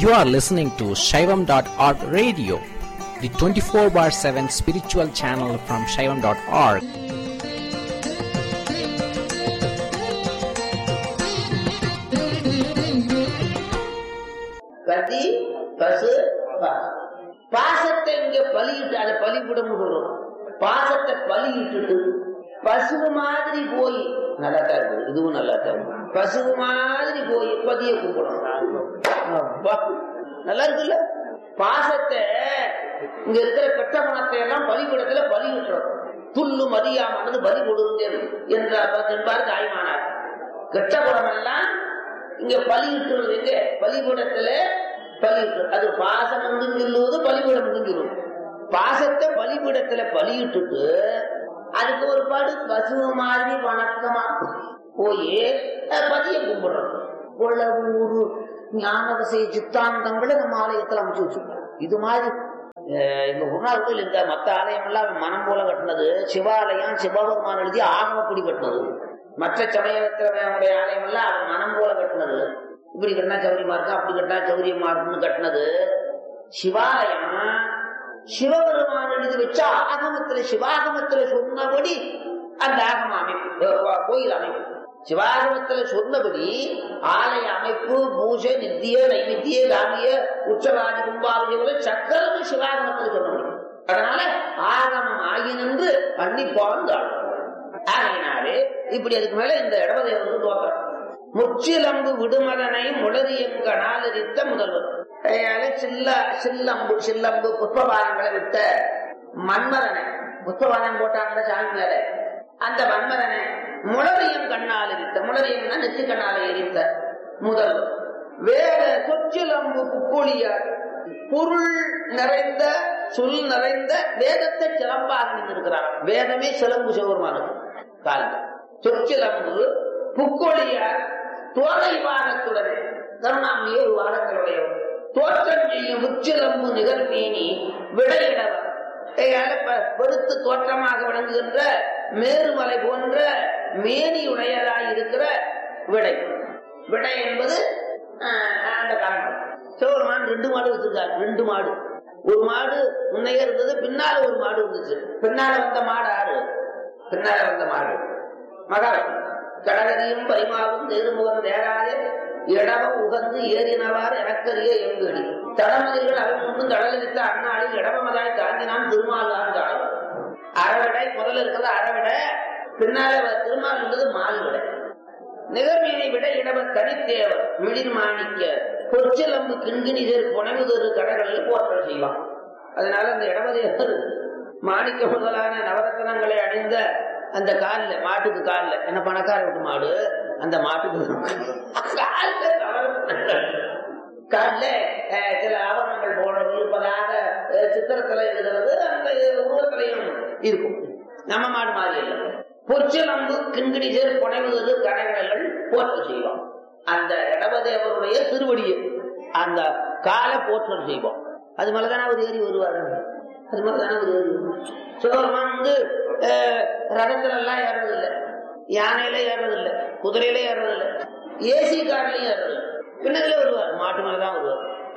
You are listening to Shaivam.org radio, the 24 bar 7 spiritual channel from Shaivam.org. கத்தி பசு பாசம் பாசத்தை இங்க பலியிட்டு அதை பலிவிடம் வரும் பாசத்தை பலியிட்டுட்டு பசு மாதிரி போய் நல்லா தான் இருக்குது இதுவும் நல்லா தான் இருக்கு. பசு மாதிரி போய் பதிய கூப்பிடணும் அப்பா, நல்லா இருக்குல்ல பாசத்தை இங்க இருக்கிற கெட்ட மனத்தை எல்லாம் பலிபீடத்துல பலியிட்டுறோம் துள்ளு மதியாமனது பலி கொடுங்க என்றார் என்பார் தாய்மானார் கெட்ட குணம் எல்லாம் இங்க பலியிட்டுறது எங்க பலிபீடத்துல பலியிட்டு அது பாசம் என்று சொல்லுவது பலிபீடம் என்று சொல்லுவது பாசத்தை பலிபீடத்துல பலியிட்டுட்டு அதுக்கு ஒரு பாடு பசு மாதிரி வணக்கமா போய் அஹ், பதிய கும்பிடுறோம் இவ்வளவு ஞான வசைய சித்தாந்தங்களை நம்ம ஆலயத்துல அமைச்சு வச்சிருக்கோம் இது மாதிரி அஹ், எங்க குருநாள் கோயில் இந்த மத்த ஆலயம் எல்லாம் மனம் போல கட்டினது சிவாலயம் சிவபெருமான் எழுதி ஆகமப்படி கட்டினது மற்ற சமயத்தினுடைய ஆலயம் எல்லாம் அவன் மனம் போல கட்டினது இப்படி கட்டினா சௌரியமா இருக்கு அப்படி கட்டினா சௌரியமா இருக்குன்னு கட்டினது சிவாலயம் சிவபெருமான் எழுதி வச்ச ஆகமத்துல சிவாகமத்துல சொன்னபடி அந்த ஆகம அமைப்பு அஹ் கோயில் அமைப்பு சிவாகமத்துல சொன்னபடி ஆலய அமைப்பு பூஜை நித்திய நைமித்திய தாமிய உச்சராஜ கும்பாபிஷேகம் சக்கரம் சிவாகமத்துல சொன்னபடி அதனால ஆகமம் ஆகினென்று அன்னிப்பான் ஆகையினாலே இப்படி அதுக்கு மேல இந்த இடவதேவருக்கு தோற்றம் முச்சிலம்பு விடுமதனை முளரியங்க நாளரித்த முதல்வர் அதனால சில்ல சில்லம்பு சில்லம்பு புஷ்பபானங்களை விட்ட மன்மதனை புஷ்பபானம் போட்டாங்க சாமி மேல அந்த மன்மதனை முளரியம் கண்ணால் எரித்த முளரியம்னா நெச்சு கண்ணால எரித்த முதல்வர் வேற சொச்சிலம்பு புக்கொழியார் பொருள் நிறைந்த சொல் நிறைந்த வேதத்தை சிலம்பாக நின்றிருக்கிறார் வேதமே சிலம்பு சிவருமானது காலம் சொற்சிலம்பு புக்கொழியார் தோலை வாகத்துடனே கருணாமியே ஒரு வாகங்களுடைய தோற்றம் செய்யும் உச்சிலம்பு நிகழ்மேனி விடையிடவர் பெருத்து தோற்றமாக விளங்குகின்ற மேருமலை போன்ற மேனியுடையதாய் இருக்கிற விடை விடை என்பது ஆஹ், அந்த காரணம் சிவபெருமான் ரெண்டு மாடு வச்சிருக்காரு ரெண்டு மாடு ஒரு மாடு முன்னையே இருந்தது பின்னால ஒரு மாடு இருந்துச்சு பின்னால வந்த மாடு ஆறு பின்னால வந்த மாடு மகாலட்சுமி கடகரியும் பரிமாவும் தேருமுகன் தேராதே இடவம் உகந்து ஏறினவாறு எனக்கரிய எங்கடி தடமதில்கள் அருமுன்னும் கடலித்த அண்ணாளில் இடவமதாய் தாங்கினான் திருமாலான் தாய் அறவிடை முதல்ல இருக்கிறது அறவிடை பின்னால வ- திருமால் என்பது மால்விடை நிகர்மீனை விட இடவர் தனித்தேவர் மிளிர் மாணிக்க பொற்சிலம்பு கிண்கிணிதர் புனைவுதொரு கடகளில் போற்றல் செய்வான் அதனால அந்த இடவதேவர் மாணிக்க முதலான நவரத்தனங்களை அணிந்த அந்த கால்ல மாட்டுக்கு கால்ல என்ன பணக்கார விட்டு மாடு அந்த மாட்டுக்கு கால்ல நவரத்னங்கள். கால்ல அஹ், சில ஆவரணங்கள் போல இருப்பதாக அஹ், சித்திரத்துல எழுதுறது அந்த உருவத்திலையும் இருக்கும் நம்ம மாடு மாதிரி இல்லை பொற்சிலம்பு கிண்கிணிசர் புனைவுதொரு கடைகள் போற்ற செய்வோம் அந்த இடவதேவருடைய திருவடியை அந்த காலை போற்றல் செய்வோம் அது மேலதானே அவர் ஏறி வருவாரு அது மேலதானே அவர் ஏறி வருவார். சிவபெருமான் வந்து அஹ், ரதத்துல எல்லாம் ஏறதில்லை யானையில ஏறதில்லை குதிரையில ஏறதில்லை ஏசி கார்லயும் ஏறதில்லை பின்னதுல வருவார் மாட்டு மேலதான் வருவார்